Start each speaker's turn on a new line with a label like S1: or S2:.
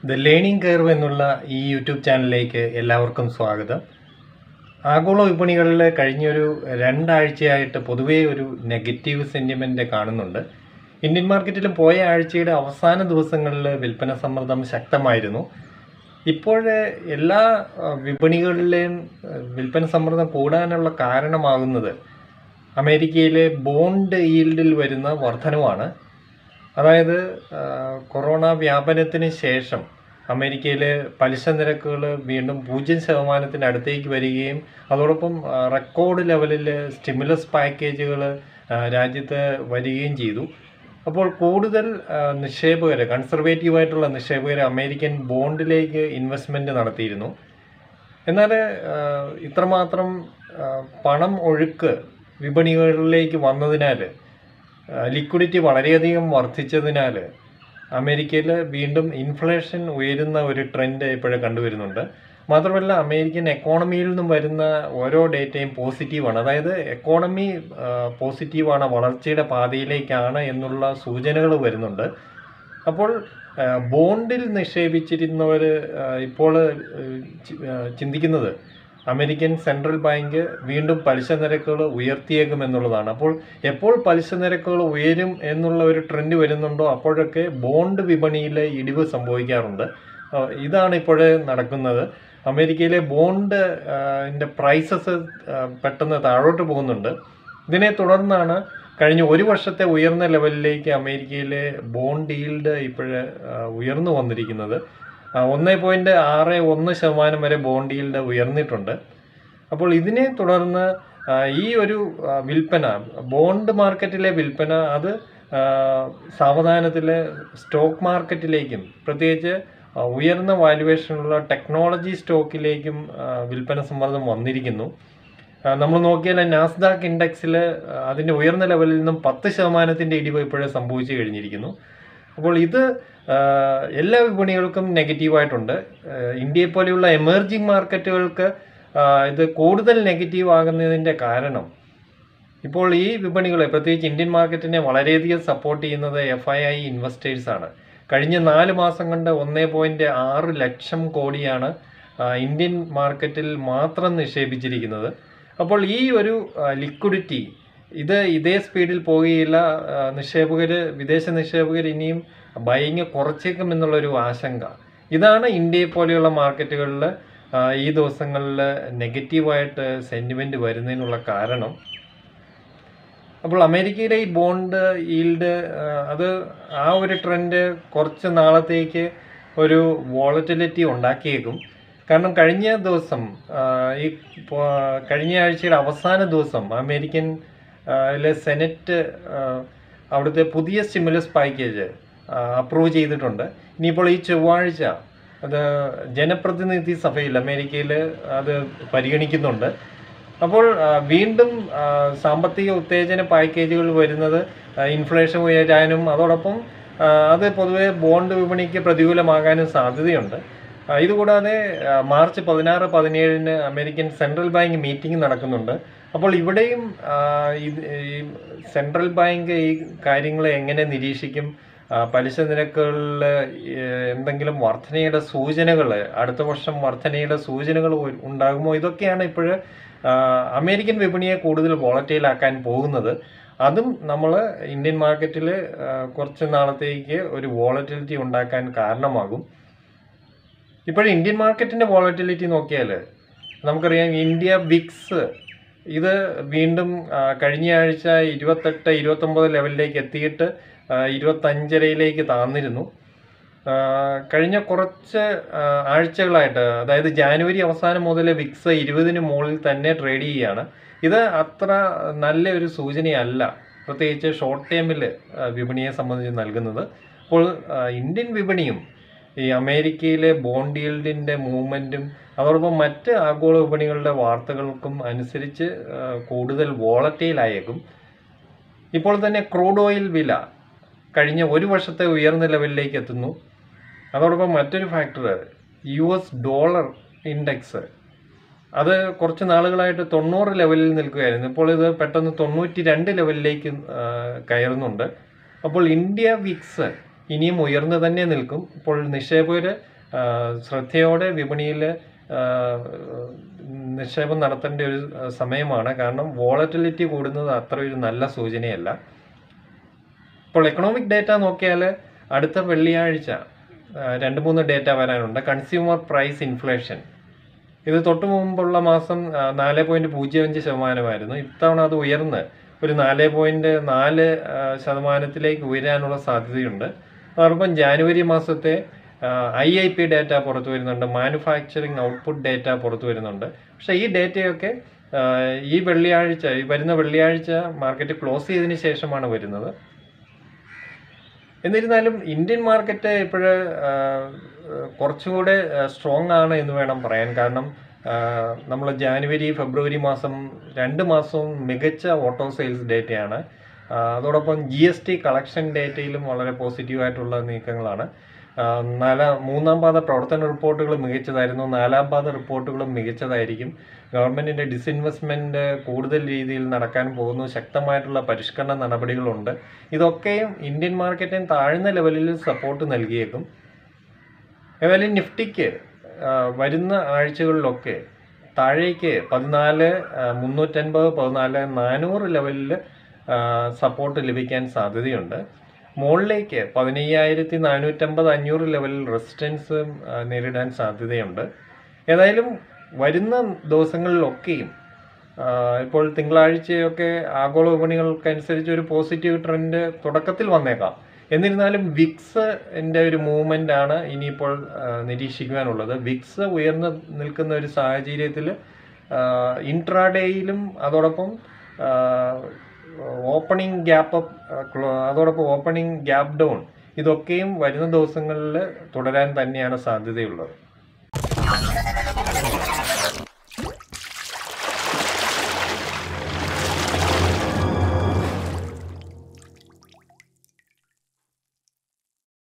S1: the learning curve എന്നുള്ള ഈ YouTube ചാനലിലേക്ക് എല്ലാവർക്കും സ്വാഗതം ആഗോള വിപണികളിൽ കഴിഞ്ഞൊരു രണ്ടാഴ്ചയായിട്ട് പൊതുവേ ഒരു നെഗറ്റീവ് സെൻറ്റിമെൻ്റ് കാണുന്നുണ്ട് ഇന്ത്യൻ മാർക്കറ്റിൽ പോയ ആഴ്ചയുടെ അവസാന ദിവസങ്ങളിൽ വിൽപ്പന സമ്മർദ്ദം ശക്തമായിരുന്നു ഇപ്പോൾ എല്ലാ ആ, വിപണികളിലെയും ആ, വിൽപ്പന സമ്മർദ്ദം കൂടാനുള്ള കാരണമാകുന്നത് അമേരിക്കയിലെ ബോണ്ട് ഈൽഡിൽ വരുന്ന വർധനവാണ് അതായത് ആ, കൊറോണ വ്യാപനത്തിന് ശേഷം അമേരിക്കയിലെ പലിശ നിരക്കുകൾ വീണ്ടും പൂജ്യം ശതമാനത്തിന് അടുത്തേക്ക് വരികയും അതോടൊപ്പം ആ, റെക്കോർഡ് ലെവലിൽ സ്റ്റിമുലസ് പാക്കേജുകൾ രാജ്യത്ത് വരികയും ചെയ്തു അപ്പോൾ കൂടുതൽ ആ, നിക്ഷേപകർ കൺസർവേറ്റീവായിട്ടുള്ള നിക്ഷേപകർ അമേരിക്കൻ ബോണ്ടിലേക്ക് ഇൻവെസ്റ്റ്മെൻറ്റ് നടത്തിയിരുന്നു എന്നാൽ ആ, ഇത്രമാത്രം ആ, പണം ഒഴുക്ക് വിപണികളിലേക്ക് വന്നതിനാൽ ലിക്വിഡിറ്റി വളരെയധികം വർദ്ധിച്ചതിനാൽ അമേരിക്കയിൽ വീണ്ടും ഇൻഫ്ലേഷൻ ഉയരുന്ന ഒരു ട്രെൻഡ് ഇപ്പോഴും കണ്ടുവരുന്നുണ്ട് മാത്രമല്ല അമേരിക്കൻ എക്കോണമിയിൽ നിന്നും വരുന്ന ഓരോ ഡേറ്റയും പോസിറ്റീവാണ് അതായത് എക്കോണമി പോസിറ്റീവാണ് വളർച്ചയുടെ പാതയിലേക്കാണ് എന്നുള്ള സൂചനകൾ വരുന്നുണ്ട് അപ്പോൾ ആ, ബോണ്ടിൽ നിക്ഷേപിച്ചിരുന്നവർ ഇപ്പോൾ ആ, ചി- ആ, ചിന്തിക്കുന്നത് അമേരിക്കൻ സെൻട്രൽ ബാങ്ക് വീണ്ടും പലിശ നിരക്കുകൾ ഉയർത്തിയേക്കും എന്നുള്ളതാണ് അപ്പോൾ എപ്പോൾ പലിശ നിരക്കുകൾ ഉയരും എന്നുള്ള ഒരു ട്രെൻഡ് വരുന്നുണ്ടോ അപ്പോഴൊക്കെ ബോണ്ട് വിപണിയിൽ ഇടിവ് സംഭവിക്കാറുണ്ട് ആ, ഇതാണ് ഇപ്പോൾ നടക്കുന്നത് അമേരിക്കയിലെ ബോണ്ട് പ്രൈസസ് പെട്ടെന്ന് താഴോട്ട് പോകുന്നുണ്ട് ഇതിനെ തുടർന്നാണ് കഴിഞ്ഞ ഒരു വർഷത്തെ ഉയർന്ന ലെവലിലേക്ക് അമേരിക്കയിലെ ബോണ്ട് ഈൽഡ് ഇപ്പോഴ് ഉയർന്നു വന്നിരിക്കുന്നത് ഒന്ന് പോയിന്റ് ആറ് ഒന്ന് ശതമാനം വരെ ബോണ്ട് ഈൽഡ് ഉയർന്നിട്ടുണ്ട് അപ്പോൾ ഇതിനെ തുടർന്ന് ആ, ഈ ഒരു ആ, വിൽപ്പന ബോണ്ട് മാർക്കറ്റിലെ വിൽപ്പന അത് ആ, സാവധാനത്തിൽ സ്റ്റോക്ക് മാർക്കറ്റിലേക്കും പ്രത്യേകിച്ച് ആ, ഉയർന്ന വാല്യുവേഷനുള്ള ടെക്നോളജി സ്റ്റോക്കിലേക്കും ആ, വിൽപ്പന സമ്മർദ്ദം വന്നിരിക്കുന്നു ആ, നമ്മൾ നോക്കിയാൽ നാസ്ദാക്ക് ഇൻഡെക്സിൽ അതിൻ്റെ ഉയർന്ന ലെവലിൽ നിന്നും പത്ത് ശതമാനത്തിൻ്റെ ഇടിവ് ഇപ്പോഴേ സംഭവിച്ചു കഴിഞ്ഞിരിക്കുന്നു അപ്പോൾ ഇത് ആ, എല്ലാ വിപണികൾക്കും നെഗറ്റീവായിട്ടുണ്ട് ഇന്ത്യയെ പോലെയുള്ള എമേർജിംഗ് മാർക്കറ്റുകൾക്ക് ആ, ഇത് കൂടുതൽ നെഗറ്റീവ് ആകുന്നതിൻ്റെ കാരണം ഇപ്പോൾ ഈ വിപണികളെ പ്രത്യേകിച്ച് ഇന്ത്യൻ മാർക്കറ്റിനെ വളരെയധികം സപ്പോർട്ട് ചെയ്യുന്നത് എഫ് ഐ ഐ ഇൻവെസ്റ്റേഴ്സ് ആണ് കഴിഞ്ഞ നാല് മാസം കൊണ്ട് ഒന്നേ പോയിന്റ് ആറ് ലക്ഷം കോടിയാണ് ആ, ഇന്ത്യൻ മാർക്കറ്റിൽ മാത്രം നിക്ഷേപിച്ചിരിക്കുന്നത് അപ്പോൾ ഈ ഒരു ലിക്വിഡിറ്റി ഇത് ഇതേ സ്പീഡിൽ പോവുകയില്ല നിക്ഷേപകർ വിദേശ നിക്ഷേപകർ ഇനിയും ബൈങ് കുറച്ചേക്കും എന്നുള്ളൊരു ആശങ്ക ഇതാണ് ഇന്ത്യയെ പോലെയുള്ള മാർക്കറ്റുകളിൽ ഈ ദിവസങ്ങളിൽ നെഗറ്റീവായിട്ട് സെൻറ്റിമെൻറ്റ് വരുന്നതിനുള്ള കാരണം അപ്പോൾ അമേരിക്കയിലെ ഈ ബോണ്ട് ഈൽഡ് അത് ആ ഒരു ട്രെൻഡ് കുറച്ച് നാളത്തേക്ക് ഒരു വോളറ്റിലിറ്റി ഉണ്ടാക്കിയേക്കും കാരണം കഴിഞ്ഞ ദിവസം ആ, ഈ പോ- കഴിഞ്ഞ ആഴ്ചയുടെ അവസാന ദിവസം അമേരിക്കൻ ആ, ലെ സെനറ്റ് ആ, അവിടുത്തെ പുതിയ സ്റ്റിമുലസ് പാക്കേജ് അപ്രൂവ് ചെയ്തിട്ടുണ്ട് ഇനിയിപ്പോൾ ഈ ചൊവ്വാഴ്ച അത് ജനപ്രതിനിധി സഭയിൽ അമേരിക്കയിൽ അത് പരിഗണിക്കുന്നുണ്ട് അപ്പോൾ ആ, വീണ്ടും ആ, സാമ്പത്തിക ഉത്തേജന പാക്കേജുകൾ വരുന്നത് ആ, ഇൻഫ്ലേഷൻ ഉയരാനും അതോടൊപ്പം ആ, അത് പൊതുവെ ബോണ്ട് വിപണിക്ക് പ്രതികൂലമാകാനും സാധ്യതയുണ്ട് ആ, ഇതുകൂടാതെ ആ, മാർച്ച് പതിനാറ് പതിനേഴിന് അമേരിക്കൻ സെൻട്രൽ ബാങ്ക് മീറ്റിംഗ് നടക്കുന്നുണ്ട് അപ്പോൾ ഇവിടെയും ആ, ഇത് ഈ സെൻട്രൽ ബാങ്ക് ഈ കാര്യങ്ങളെ എങ്ങനെ നിരീക്ഷിക്കും ആ, പലിശ നിരക്കുകളിൽ എന്തെങ്കിലും വർധനയുടെ സൂചനകൾ അടുത്ത വർഷം വർധനയുടെ സൂചനകൾ ഉ- ഉണ്ടാകുമോ ഇതൊക്കെയാണ് ഇപ്പോൾ അമേരിക്കൻ വിപണിയെ കൂടുതൽ volatile ആക്കാൻ പോകുന്നത് അതും നമ്മൾ ഇന്ത്യൻ മാർക്കറ്റിൽ കുറച്ച് നാളത്തേക്ക് ഒരു വോളറ്റിലിറ്റി ഉണ്ടാക്കാൻ കാരണമാകും ഇപ്പോൾ ഇന്ത്യൻ മാർക്കറ്റിൻ്റെ വോളറ്റിലിറ്റി നോക്കിയാൽ നമുക്കറിയാം ഇന്ത്യ വിക്സ് ഇത് വീണ്ടും ആ, കഴിഞ്ഞ ആഴ്ച ഇരുപത്തെട്ട് ഇരുപത്തൊമ്പത് ലെവലിലേക്ക് എത്തിയിട്ട് ആ, ഇരുപത്തഞ്ചരയിലേക്ക് താന്നിരുന്നു ആ, കഴിഞ്ഞ കുറച്ച് ആ, ആഴ്ചകളായിട്ട് അതായത് ജാനുവരി അവസാനം മുതൽ വിക്സ് ഇരുപതിന് മുകളിൽ തന്നെ ട്രേഡ് ചെയ്യുകയാണ് ഇത് അത്ര നല്ല ഒരു സൂചനയല്ല പ്രത്യേകിച്ച് ഷോർട്ട് ടേമിൽ വിപണിയെ സംബന്ധിച്ച് നൽകുന്നത് അപ്പോൾ ആ, ഇന്ത്യൻ വിപണിയും ഈ അമേരിക്കയിലെ ബോണ്ട് ഈൽഡിൻ്റെ മൂവ്മെൻറ്റും അതോടൊപ്പം മറ്റ് ആഗോള വിപണികളുടെ വാർത്തകൾക്കും അനുസരിച്ച് ആ, കൂടുതൽ volatile ആയേക്കും ഇപ്പോൾ തന്നെ ക്രൂഡ് ഓയിൽ വില കഴിഞ്ഞ ഒരു വർഷത്തെ ഉയർന്ന ലെവലിലേക്ക് എത്തുന്നു അതോടൊപ്പം മറ്റൊരു factor U S dollar index അത് കുറച്ച് നാളുകളായിട്ട് തൊണ്ണൂറ് ലെവലിൽ നിൽക്കുകയായിരുന്നു ഇപ്പോൾ ഇത് പെട്ടെന്ന് തൊണ്ണൂറ്റി രണ്ട് ലെവലിലേക്ക് ആ, കയറുന്നുണ്ട് അപ്പോൾ ഇന്ത്യ വിക്സ് ഇനിയും ഉയർന്നു തന്നെ നിൽക്കും ഇപ്പോൾ നിക്ഷേപകർ ആ, ശ്രദ്ധയോടെ വിപണിയിൽ നിക്ഷേപം നടത്തേണ്ട ഒരു ആ, സമയമാണ് കാരണം വോളറ്റിലിറ്റി കൂടുന്നത് അത്ര ഒരു നല്ല സൂചനയല്ല ഇപ്പോൾ എക്കണോമിക് ഡേറ്റ നോക്കിയാൽ അടുത്ത വെള്ളിയാഴ്ച ആ, രണ്ട് മൂന്ന് ഡേറ്റ വരാനുണ്ട് കൺസ്യൂമർ പ്രൈസ് ഇൻഫ്ലേഷൻ ഇത് തൊട്ട് മുമ്പുള്ള മാസം ആ, നാല് പോയിന്റ് പൂജ്യം അഞ്ച് ശതമാനമായിരുന്നു ഇത്തവണ അത് ഉയർന്ന് ഒരു നാല് പോയിന്റ് നാല് ആ, ശതമാനത്തിലേക്ക് ഉയരാനുള്ള സാധ്യതയുണ്ട് അതോടൊപ്പം ജാനുവരി മാസത്തെ ഐ ഐ പി ഡേറ്റ പുറത്തു വരുന്നുണ്ട് മാനുഫാക്ചറിങ് ഔട്ട്പുട്ട് ഡേറ്റ പുറത്തു വരുന്നുണ്ട് പക്ഷേ ഈ ഡേറ്റയൊക്കെ ആ, ഈ വെള്ളിയാഴ്ച ഈ വരുന്ന വെള്ളിയാഴ്ച മാർക്കറ്റ് ക്ലോസ് ചെയ്തതിന് ശേഷമാണ് വരുന്നത് എന്നിരുന്നാലും ഇന്ത്യൻ മാർക്കറ്റ് ഇപ്പോഴ് കുറച്ചുകൂടെ സ്ട്രോങ് ആണ് എന്ന് വേണം പറയാൻ കാരണം നമ്മൾ ജാനുവരി ഫെബ്രുവരി മാസം രണ്ട് മാസവും മികച്ച ഓട്ടോ സെയിൽസ് ഡേറ്റയാണ് ആ, അതോടൊപ്പം ജി എസ് ടി കളക്ഷൻ ഡേറ്റയിലും വളരെ പോസിറ്റീവായിട്ടുള്ള നീക്കങ്ങളാണ് ആ, നാലാ മൂന്നാം പാദ പ്രവർത്തന റിപ്പോർട്ടുകൾ മികച്ചതായിരുന്നു നാലാം പാദ റിപ്പോർട്ടുകളും മികച്ചതായിരിക്കും ഗവൺമെന്റിന്റെ ഡിസ്ഇൻവെസ്റ്റ്മെന്റ് കൂടുതൽ രീതിയിൽ നടക്കാൻ പോകുന്നു ശക്തമായിട്ടുള്ള പരിഷ്കരണ നടപടികളുണ്ട് ഇതൊക്കെയും ഇന്ത്യൻ മാർക്കറ്റിന് താഴ്ന്ന ലെവലിൽ സപ്പോർട്ട് നൽകിയേക്കും ഏതായാലും നിഫ്റ്റിക്ക് ആ, വരുന്ന ആഴ്ചകളിലൊക്കെ താഴേക്ക് പതിനാല് ആ, മുന്നൂറ്റൻപത് പതിനാല് നാനൂറ് ലെവലിൽ സപ്പോർട്ട് ലഭിക്കാൻ സാധ്യതയുണ്ട് മുകളിലേക്ക് പതിനയ്യായിരത്തി നാനൂറ്റമ്പത് അഞ്ഞൂറ് ലെവലിൽ റെസിസ്റ്റൻസ് നേരിടാൻ സാധ്യതയുണ്ട് ഏതായാലും വരുന്ന ദിവസങ്ങളിലൊക്കെയും ആ, ഇപ്പോൾ തിങ്കളാഴ്ചയൊക്കെ ആഗോള വിപണികൾക്കനുസരിച്ച് ഒരു പോസിറ്റീവ് ട്രെൻഡ് തുടക്കത്തിൽ വന്നേക്കാം എന്നിരുന്നാലും വിക്സിന്റെ ഒരു മൂവ്മെന്റ് ആണ് ഇനിയിപ്പോൾ ആ, നിരീക്ഷിക്കുവാനുള്ളത് വിക്സ് ഉയർന്നു നിൽക്കുന്ന ഒരു സാഹചര്യത്തിൽ ഇൻട്രാഡേയിലും അതോടൊപ്പം ഓപ്പണിംഗ് ഗ്യാപ്പ് അപ്പ് അതോടൊപ്പം ഓപ്പണിംഗ് ഗ്യാപ്പ് ഡൗൺ ഇതൊക്കെയും വരുന്ന ദിവസങ്ങളിൽ തുടരാൻ തന്നെയാണ് സാധ്യതയുള്ളത്